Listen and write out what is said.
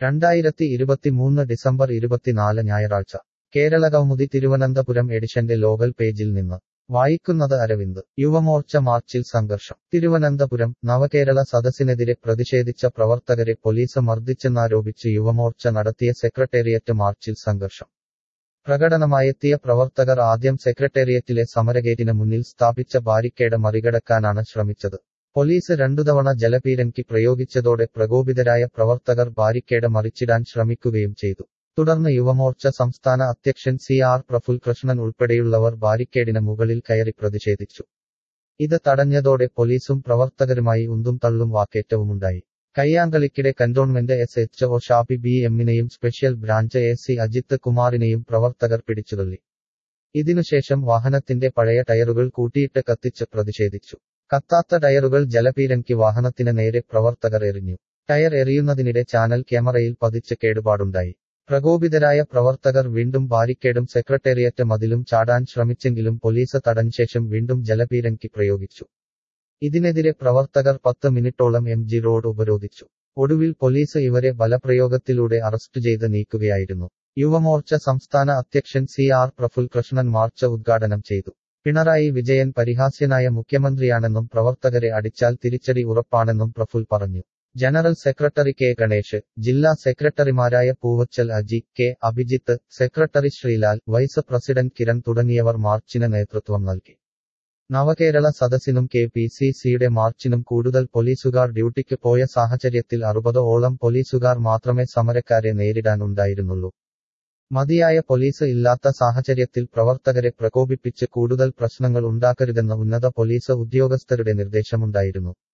രണ്ടായിരത്തി ഇരുപത്തിമൂന്ന് ഡിസംബർ ഇരുപത്തിനാല് ഞായറാഴ്ച കേരള കൗമുദി തിരുവനന്തപുരം എഡിഷന്റെ ലോകൽ പേജിൽ നിന്ന് വായിക്കുന്നത് അരവിന്ദ് യുവമോർച്ച മാർച്ചിൽ സംഘർഷം തിരുവനന്തപുരം നവകേരള സദസ്സിനെതിരെ പ്രതിഷേധിച്ച പ്രവർത്തകരെ പോലീസ് മർദ്ദിച്ചെന്നാരോപിച്ച് യുവമോർച്ച നടത്തിയ സെക്രട്ടേറിയറ്റ് മാർച്ചിൽ സംഘർഷം പ്രകടനമായെത്തിയ പ്രവർത്തകർ ആദ്യം സെക്രട്ടേറിയറ്റിലെ സമരഗേറ്റിന് മുന്നിൽ സ്ഥാപിച്ച ബാരിക്കേഡ് മറികടക്കാനാണ് ശ്രമിച്ചത് പോലീസ് രണ്ടുതവണ ജലപീരങ്കി പ്രയോഗിച്ചതോടെ പ്രകോപിതരായ പ്രവർത്തകർ ബാരിക്കേഡ് മറിച്ചിടാൻ ശ്രമിക്കുകയും ചെയ്തു തുടർന്ന് യുവമോർച്ച സംസ്ഥാന അധ്യക്ഷൻ സി ആർ പ്രഫുൽ കൃഷ്ണൻ ഉൾപ്പെടെയുള്ളവർ ബാരിക്കേഡിന് മുകളിൽ കയറി പ്രതിഷേധിച്ചു ഇത് തടഞ്ഞതോടെ പോലീസും പ്രവർത്തകരുമായി ഉന്തും തള്ളും വാക്കേറ്റവുമുണ്ടായി കയ്യാങ്കളിക്കിടെ cantonment S H O Shappi B എമ്മിനെയും special branch A C Ajith കുമാറിനെയും പ്രവർത്തകർ പിടിച്ചുതള്ളി ഇതിനുശേഷം വാഹനത്തിന്റെ പഴയ ടയറുകൾ കൂട്ടിയിട്ട് കത്തിച്ച് പ്രതിഷേധിച്ചു കത്താത്ത ടയറുകൾ ജലപീരങ്കി വാഹനത്തിന് നേരെ പ്രവർത്തകർ എറിഞ്ഞു ടയർ എറിയുന്നതിനിടെ ചാനൽ ക്യാമറയിൽ പതിച്ച് കേടുപാടുണ്ടായി പ്രകോപിതരായ പ്രവർത്തകർ വീണ്ടും ബാരിക്കേഡും സെക്രട്ടേറിയറ്റ് മതിലും ചാടാൻ ശ്രമിച്ചെങ്കിലും പോലീസ് തടഞ്ഞശേഷം വീണ്ടും ജലപീരങ്കി പ്രയോഗിച്ചു ഇതിനെതിരെ പ്രവർത്തകർ പത്ത് മിനിറ്റോളം എം ജി റോഡ് ഉപരോധിച്ചു ഒടുവിൽ പോലീസ് ഇവരെ ബലപ്രയോഗത്തിലൂടെ അറസ്റ്റ് ചെയ്ത് നീക്കുകയായിരുന്നു യുവമോർച്ച സംസ്ഥാന അധ്യക്ഷൻ C R Praful Krishnan march ഉദ്ഘാടനം ചെയ്തു പിണറായി വിജയൻ പരിഹാസ്യനായ മുഖ്യമന്ത്രിയാണെന്നും പ്രവർത്തകരെ അടിച്ചാൽ തിരിച്ചടി ഉറപ്പാണെന്നും പ്രഫുൽ പറഞ്ഞു ജനറൽ സെക്രട്ടറി കെ ഗണേഷ് ജില്ലാ സെക്രട്ടറിമാരായ Poovachal Aji K Abhijith secretary Sreelal vice president Kiran തുടങ്ങിയവർ മാർച്ചിന് നേതൃത്വം നൽകി നവകേരള സദസ്സിനും കെ പി സി സിയുടെ മാർച്ചിനും കൂടുതൽ പോലീസുകാർ ഡ്യൂട്ടിക്ക് പോയ സാഹചര്യത്തിൽ അറുപത് ഓളം പോലീസുകാർ മാത്രമേ സമരക്കാരെ നേരിടാനുണ്ടായിരുന്നുള്ളൂ മതിയായ പോലീസ് ഇല്ലാത്ത സാഹചര്യത്തിൽ പ്രവർത്തകരെ പ്രകോപിപ്പിച്ച് കൂടുതൽ പ്രശ്നങ്ങൾ ഉണ്ടാക്കരുതെന്ന ഉന്നത പോലീസ് ഉദ്യോഗസ്ഥരുടെ നിർദ്ദേശമുണ്ടായിരുന്നു